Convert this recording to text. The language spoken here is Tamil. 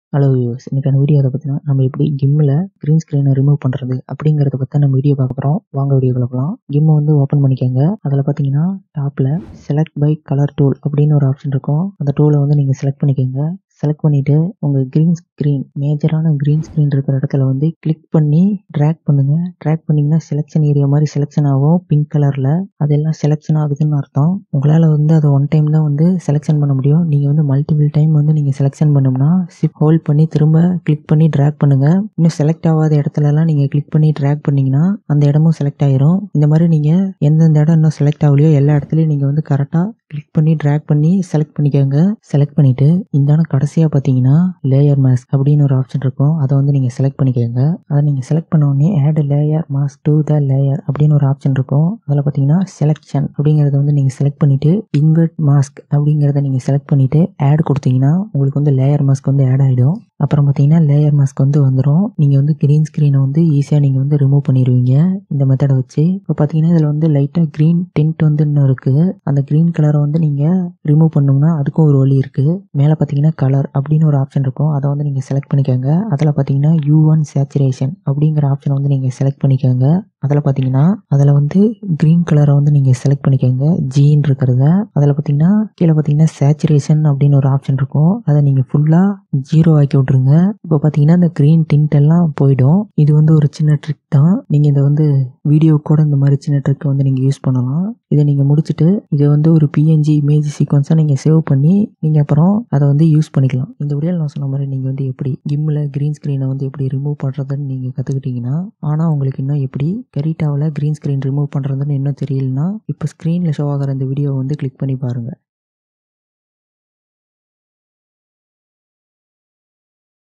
ஹலோ வியூவர்ஸ் இன்னைக்கான வீடியோ அதை பற்றினா நம்ம எப்படி கிம்மில் க்ரீன் ஸ்க்ரீனை ரிமூவ் பண்ணுறது அப்படிங்கிறத பற்றி நம்ம வீடியோ பார்க்க போகிறோம் வாங்க வீடியோக்குள்ள போகலாம் கிம்மை வந்து ஓப்பன் பண்ணிக்கோங்க அதில் பார்த்தீங்கன்னா டாப்பில் செலக்ட் பை கலர் டூல் அப்படின்னு ஒரு ஆப்ஷன் இருக்கும் அந்த டூலை வந்து நீங்கள் செலக்ட் பண்ணிக்கோங்க செலக்ட் பண்ணிவிட்டு உங்கள் க்ரீன் ஸ்க்ரீன் மேஜரான க்ரீன் ஸ்க்ரீன் இருக்கிற இடத்துல வந்து கிளிக் பண்ணி ட்ராக் பண்ணுங்கள் ட்ராக் பண்ணிங்கன்னா செலெக்ஷன் ஏரியா மாதிரி செலெக்ஷன் ஆகும் பிங்க் கலரில் அதெல்லாம் செலெக்ஷன் ஆகுதுன்னு அர்த்தம் உங்களால் வந்து அதை ஒன் டைம் தான் வந்து செலெக்ஷன் பண்ண முடியும் நீங்கள் வந்து மல்டிபிள் டைம் வந்து நீங்கள் செலெக்ஷன் பண்ணோம்னா சிப் ஹோல்ட் பண்ணி திரும்ப கிளிக் பண்ணி ட்ராக் பண்ணுங்கள் இன்னும் செலக்ட் ஆகாத இடத்துலலாம் நீங்கள் கிளிக் பண்ணி ட்ராக் பண்ணிங்கன்னா அந்த இடமும் செலக்ட் ஆயிரும் இந்த மாதிரி நீங்கள் எந்தெந்த இடம் இன்னும் செலக்ட் ஆகலையோ எல்லா இடத்துலையும் நீங்கள் வந்து கரெக்டாக கிளிக் பண்ணி ட்ராக் பண்ணி செலக்ட் பண்ணிக்கோங்க செலக்ட் பண்ணிவிட்டு இந்தான கடைசியாக பார்த்தீங்கன்னா லேயர் மாஸ்க் அப்படின்னு ஒரு ஆப்ஷன் இருக்கும் அதை வந்து நீங்கள் செலக்ட் பண்ணிக்கோங்க அதை நீங்கள் செலக்ட் பண்ண உடனே add layer mask to the layer அப்படின்னு ஒரு ஆப்ஷன் இருக்கும் அதில் பார்த்தீங்கன்னா செலெக்ஷன் அப்படிங்கிறத வந்து நீங்கள் செலக்ட் பண்ணிவிட்டு இன்வெர்ட் மாஸ்க் அப்படிங்கிறத நீங்கள் செலக்ட் பண்ணிவிட்டு ஆட் கொடுத்தீங்கன்னா உங்களுக்கு வந்து லேயர் மாஸ்க் வந்து ஆட் ஆகிடும் அப்புறம் பார்த்தீங்கன்னா லேயர் மாஸ்க் வந்து வந்துடும் நீங்கள் வந்து க்ரீன் ஸ்க்ரீனை வந்து ஈஸியாக நீங்கள் வந்து ரிமூவ் பண்ணிடுவீங்க இந்த மெத்தடை வச்சு இப்போ பார்த்தீங்கன்னா இதில் வந்து லைட்டாக க்ரீன் டென்ட் வந்து இன்னும் இருக்குது அந்த க்ரீன் கலரை வந்து நீங்கள் ரிமூவ் பண்ணோம்னா அதுக்கும் ஒரு வழி இருக்குது மேலே பார்த்தீங்கன்னா கலர் அப்படின்னு ஒரு ஆப்ஷன் இருக்கும் அதை வந்து நீங்கள் செலக்ட் பண்ணிக்கோங்க அதில் பார்த்தீங்கன்னா யூ ஒன் சேச்சுரேஷன் அப்படிங்கிற ஆப்ஷனை வந்து நீங்கள் செலக்ட் பண்ணிக்கோங்க அதில் பார்த்தீங்கன்னா அதில் வந்து க்ரீன் கலரை வந்து நீங்கள் செலக்ட் பண்ணிக்கோங்க ஜீன் இருக்கிறத அதில் பார்த்தீங்கன்னா கீழே பார்த்தீங்கன்னா சேச்சுரேஷன் அப்படின்னு ஒரு ஆப்ஷன் இருக்கும் அதை நீங்கள் ஃபுல்லாக ஜீரோ ஆக்கி விட்ருங்க இப்போ பார்த்தீங்கன்னா இந்த க்ரீன் டிண்ட் எல்லாம் போயிடும் இது வந்து ஒரு சின்ன ட்ரிக் தான் நீங்கள் இதை வந்து வீடியோ கூட இந்த மாதிரி சின்ன ட்ரிக்கை வந்து நீங்கள் யூஸ் பண்ணலாம் இதை நீங்கள் முடிச்சுட்டு இதை வந்து ஒரு பிஎன்ஜி இமேஜ் சீக்வன்ஸாக நீங்கள் சேவ் பண்ணி நீங்கள் அப்புறம் அதை வந்து யூஸ் பண்ணிக்கலாம் இந்த வீடியோவில் நான் சொன்ன மாதிரி நீங்கள் வந்து எப்படி கிம்மில் க்ரீன் ஸ்க்ரீனை வந்து எப்படி ரிமூவ் பண்ணுறதுன்னு நீங்கள் கற்றுக்கிட்டீங்கன்னா ஆனால் உங்களுக்கு இன்னும் எப்படி கெரிட்டாவில் க்ரீன் ஸ்க்ரீன் ரிமூவ் பண்ணுறதுன்னு இன்னும் தெரியலனா இப்போ ஸ்க்ரீனில் ஷோ ஆகிற இந்த வீடியோவை வந்து கிளிக் பண்ணி பாருங்கள்